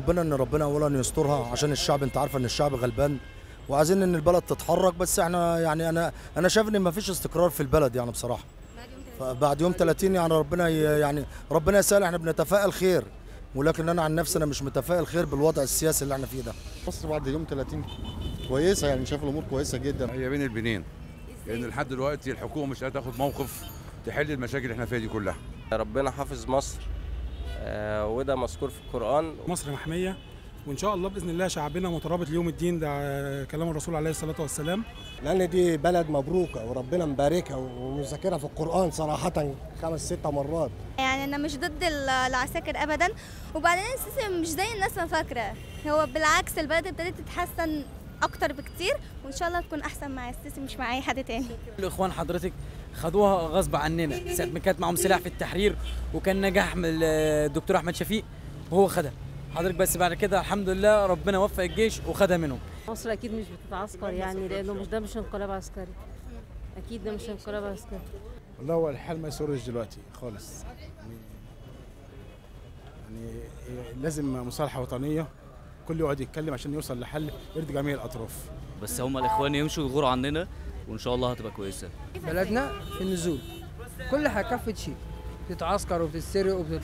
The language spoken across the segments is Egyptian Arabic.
ربنا ان ربنا اولا يسترها عشان الشعب انت عارفه ان الشعب غلبان وعايزين ان البلد تتحرك بس احنا يعني انا انا شايف ان مفيش استقرار في البلد يعني بصراحه فبعد يوم 30 يعني ربنا ي- يعني ربنا يسهل احنا بنتفائل خير ولكن انا عن نفسي انا مش متفائل خير بالوضع السياسي اللي احنا فيه ده مصر بعد يوم 30 كويسه يعني شايف الامور كويسه جدا هي بين البنين لان لحد دلوقتي الحكومه مش قادره تاخد موقف تحل المشاكل اللي احنا فيها دي كلها ربنا حافظ مصر آه، وده مذكور في القرآن مصر محمية وإن شاء الله بإذن الله شعبنا مترابط ليوم الدين ده كلام الرسول عليه الصلاة والسلام لان دي بلد مبروكه وربنا مباركها ومذاكرها في القران صراحه خمس ست مرات يعني انا مش ضد ال- العساكر ابدا وبعدين السيسي مش زي الناس ما فاكره هو بالعكس البلد ابتدت تتحسن اكتر بكتير وان شاء الله تكون احسن مع السيسي مش مع اي حد تاني الاخوان حضرتك خدوها غصب عننا ساعه ما كانت معاهم سلاح في التحرير وكان نجاح من الدكتور احمد شفيق وهو خدها حضرتك بس بعد كده الحمد لله ربنا وفق الجيش وخدها منهم مصر اكيد مش بتتعسكر يعني لانه مش ده مش انقلاب عسكري اكيد ده مش انقلاب عسكري والله هو الحال ما يسرش دلوقتي خالص يعني, يعني لازم مصالحه وطنيه كل يقعد يتكلم عشان يوصل لحل يرضي جميع الاطراف بس هم الاخوان يمشوا ويغوروا عننا وان شاء الله هتبقى كويسه بلدنا في النزول كل حاجه كافه شيء بتتعسكر وبتتسرق وبتت...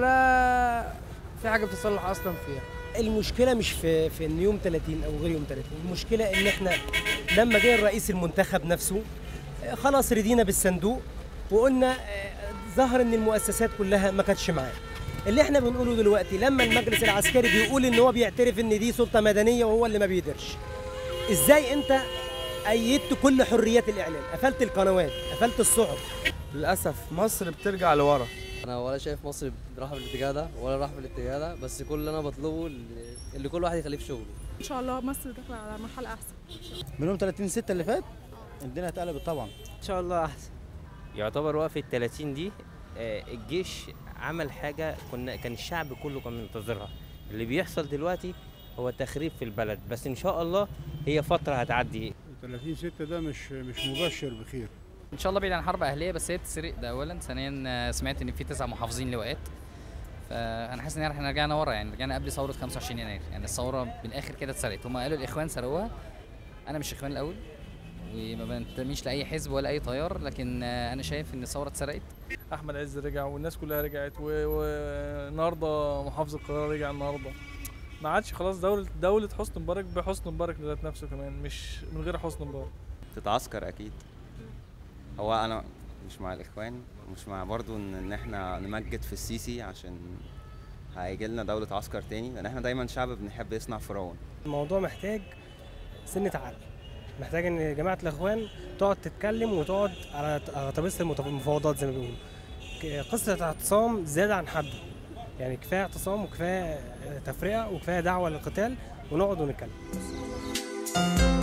ولا في حاجه بتصلح اصلا فيها المشكله مش في في ان يوم 30 او غير يوم 30 المشكله ان احنا لما جه الرئيس المنتخب نفسه آه، خلاص ردينا بالصندوق وقلنا آه، ظهر ان المؤسسات كلها ما كانتش معاه اللي احنا بنقوله دلوقتي لما المجلس العسكري بيقول ان هو بيعترف ان دي سلطه مدنيه وهو اللي ما بيقدرش ازاي انت ايدت كل حريات الاعلام قفلت القنوات قفلت الصحف للاسف مصر بترجع لورا انا ولا شايف مصر رايحه في الاتجاه ده ولا رايحه في الاتجاه ده بس كل اللي انا بطلبه اللي- اللي كل واحد يخليه في شغله ان شاء الله مصر داخله على مرحله احسن من يوم 30 6 اللي فات الدنيا اتقلبت طبعا ان شاء الله احسن يعتبر وقفة 30 دي آه، الجيش عمل حاجة كنا كان الشعب كله كان منتظرها اللي بيحصل دلوقتي هو تخريب في البلد بس ان شاء الله هي فترة هتعدي 30 6 ده مش مش مبشر بخير ان شاء الله بعيد عن حرب اهليه بس هي تسرق ده اولا ثانيا آه، سمعت ان في تسع محافظين لواءات فانا حاسس ان احنا رجعنا ورا يعني رجعنا قبل ثوره 25 يناير يعني الثوره من الاخر كده اتسرقت هم قالوا الاخوان سرقوها انا مش اخوان الاول وما بنتميش لاي حزب ولا اي تيار لكن آه، انا شايف ان الثوره اتسرقت احمد عز رجع والناس كلها رجعت و- والنهارده محافظ القاهره رجع النهارده ما عادش خلاص دوله دوله حسني مبارك بحسني مبارك ذات نفسه كمان مش من غير حسني مبارك تتعسكر اكيد هو انا مش مع الاخوان ومش مع برضو ان ان احنا نمجد في السيسي عشان هيجي لنا دولة عسكر تاني لان احنا دايما شعب بنحب يصنع فرعون الموضوع محتاج سنة عقل محتاج ان جماعة الاخوان تقعد تتكلم وتقعد على على ترابيزة المتف- المفاوضات زي ما بيقولوا ك- قصة اعتصام زيادة عن حده يعني كفاية اعتصام وكفاية تفرقة وكفاية دعوة للقتال ونقعد ونتكلم